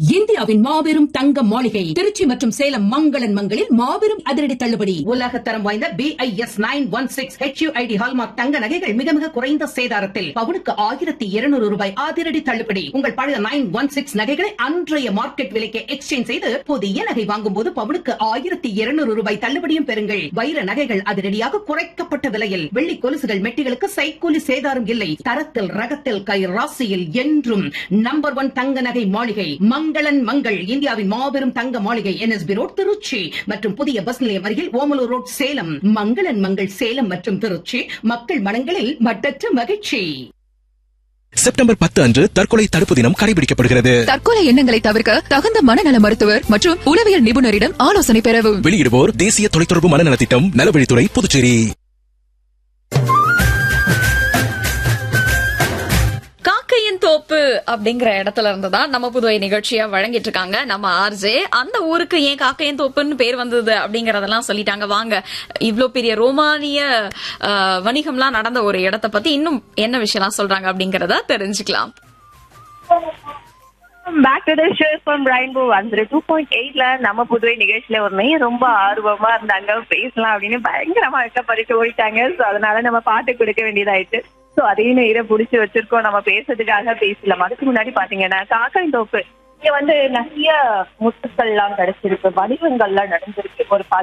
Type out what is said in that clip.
இந்தியாவின் மாபெரும் தங்க மாளிகை திருச்சி மற்றும் சேலம் மங்களன் மங்களில் மாபெரும் அதிரடி தள்ளுபடி உலக தரம் வாய்ந்த B I S nine one six HUID hallmark தங்க நகைகள் மிக மிக குறைந்த சேதாரத்தில் பவுனுக்கு ஆயிரத்தி இருநூறு ரூபாய் அதிரடி தள்ளுபடி உங்கள் பழைய நைன் ஒன் சிக்ஸ் நகைகளை அன்றைய மார்க்கெட் விலைக்கு எக்ஸ்சேஞ்ச் செய்து புதிய நகை வாங்கும் போது பவுனுக்கு ஆயிரத்தி இருநூறு ரூபாய் தள்ளுபடியும் பெறுங்கள் வைர நகைகள் அதிரடியாக குறைக்கப்பட்ட விலையில் வெள்ளி கொலுசுகள் மெட்டிகளுக்கு சைக்கூலி சேதாரம் இல்லை தரத்தில் ரகத்தில் கை ராசியில் என்றும் நம்பர் ஒன் தங்க நகை மாளிகை மங்களன் மங்கள் இந்தியாவின் மாபெரும் தங்க மாளிகை என்எஸ்பி ரோட் திருச்சி மற்றும் புதிய பஸ் நிலையம் அருகில் ஓமலூர் ரோட் சேலம் மங்களன் மங்கள் சேலம் மற்றும் திருச்சி மக்கள் மனங்களில் மட்டற்ற மகிழ்ச்சி செப்டம்பர் பத்து அன்று தற்கொலை தடுப்பு தினம் கடைபிடிக்கப்படுகிறது தற்கொலை எண்ணங்களை தவிர்க்க தகுந்த மனநல மருத்துவர் மற்றும் உளவியல் நிபுணரிடம் ஆலோசனை பெறவும் வெளியிடுவோர் தேசிய தொலைத்தொடர்பு மனநலத் திட்டம் நலவழித்துறை புதுச்சேரி காக்கையின் தோப்பு அப்படிங்கிற இடத்துல இருந்து தான் நம்ம புதுவை நிகழ்ச்சியா வழங்கிட்டு இருக்காங்க நம்ம ஆர்ஜே அந்த ஊருக்கு ஏன் காக்கையின் தோப்புன்னு பேர் வந்தது அப்படிங்கறதெல்லாம் சொல்லிட்டாங்க வாங்க இவ்ளோ பெரிய ரோமானிய அஹ், வணிகம்லாம் நடந்த ஒரு இடத்த பத்தி இன்னும் என்ன விஷயம்லாம் சொல்றாங்க அப்படிங்கறத தெரிஞ்சுக்கலாம் back to the show from rainbow வந்து டூ பாயிண்ட் எயிட்ல நம்ம புதுவை நிகழ்ச்சியில ஒரு மெயின் ரொம்ப ஆர்வமா இருந்தாங்க பேசலாம் அப்படின்னு பயங்கரமா வெட்டப்பட்டு ஓடிட்டாங்க ஸோ அதனால நம்ம பாட்டு கொடுக்க வேண்டியதாயிட்டு ஸோ அதையும் நேரம் புடிச்சு வச்சிருக்கோம் நம்ம பேசுறதுக்காக பேசலாம் அதுக்கு முன்னாடி பாத்தீங்கன்னா காக்காய் தோப்பு இங்க வந்து நிறைய முத்துக்கள்லாம் கிடைச்சிருக்கு வடிவங்கள்லாம் நடந்திருக்கு ஒரு